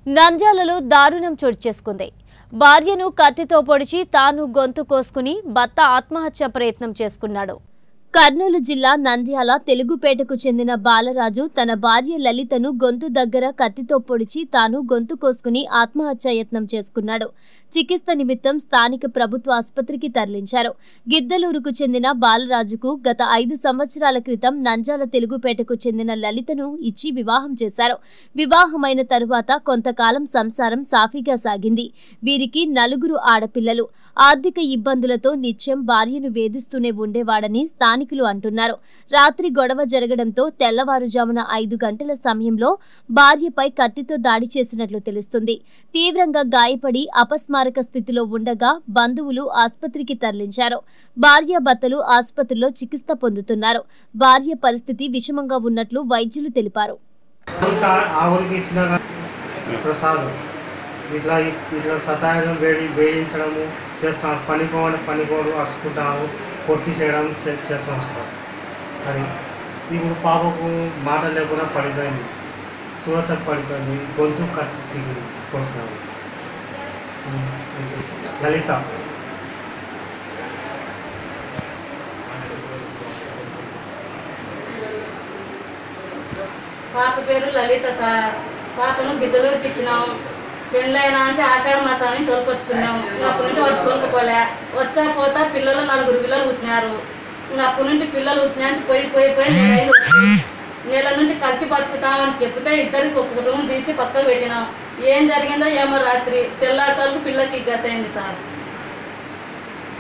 నంద్యాలలో దారుణం చోటు చేసుకుంది భార్యను కత్తితో పొడిచి తాను గొంతు కోసుకుని భర్త ఆత్మహత్య ప్రయత్నం చేసుకున్నాడు కర్నూలు జిల్లా నంద్యాల తెలుగుపేటకు చెందిన బాలరాజు తన భార్య లలితను గొంతు దగ్గర కత్తితో పొడిచి తాను గొంతు కోసుకుని ఆత్మహత్య యత్నం చేసుకున్నాడు చికిత్స నిమిత్తం స్థానిక ప్రభుత్వ ఆసుపత్రికి తరలించారు గిద్దలూరుకు చెందిన బాలరాజుకు గత ఐదు సంవత్సరాల క్రితం నంజాల తెలుగుపేటకు చెందిన లలితను ఇచ్చి వివాహం చేశారు వివాహమైన తరువాత కొంతకాలం సంసారం సాఫీగా సాగింది వీరికి నలుగురు ఆడపిల్లలు ఆర్థిక ఇబ్బందులతో నిత్యం భార్యను వేధిస్తూనే ఉండేవాడని స్థానికులు అంటున్నారు రాత్రి గొడవ జరగడంతో తెల్లవారుజామున ఐదు గంటల సమయంలో భార్యపై కత్తితో దాడి చేసినట్లు తెలుస్తుంది తీవ్రంగా గాయపడి అపస్మారక స్థితిలో ఉండగా బంధువులు ఆసుపత్రికి తరలించారు భార్యాభర్తలు ఆసుపత్రిలో చికిత్స పొందుతున్నారు భార్య పరిస్థితి విషమంగా ఉన్నట్లు వైద్యులు తెలిపారు ఇంకా ఆవులకి ఇచ్చిన ప్రసాదం ఇట్లా ఇట్లా సతాయడం వేడి వేయించడము చేస్తాం పనికోని పనికోడు అరుచుకుంటాము పొట్టి చేయడం చే- చేస్తాం సార్ అది ఇప్పుడు పాపకు మాట లేకుండా పడిపోయింది సూరత పడిపోయింది గొంతు కత్తి తిరిగి కోసాము లలిత పాప పేరు లలిత సార్ పాపను గిద్దలూరుకి ఇచ్చినాం పెళ్ళైనా నుంచి ఆషాఢ మాసాన్ని తోలుకొచ్చుకున్నాం ఇంకా అప్పటి నుంచి వాడు తోలుకుపోలే వచ్చా పోతా పిల్లలు నలుగురు పిల్లలు పుట్టినారు ఇంకా అప్పటి నుంచి పిల్లలు పుట్టినా నుంచి పోయి పోయి పోయి నెల అయింది వచ్చి నెల నుంచి కలిసి బతుకుతామని చెప్తే ఇద్దరికి ఒక రూమ్ తీసి పక్కకు పెట్టినాం ఏం జరిగిందో ఏమో రాత్రి తెల్లారితలకు పిల్లకి గత అయింది సార్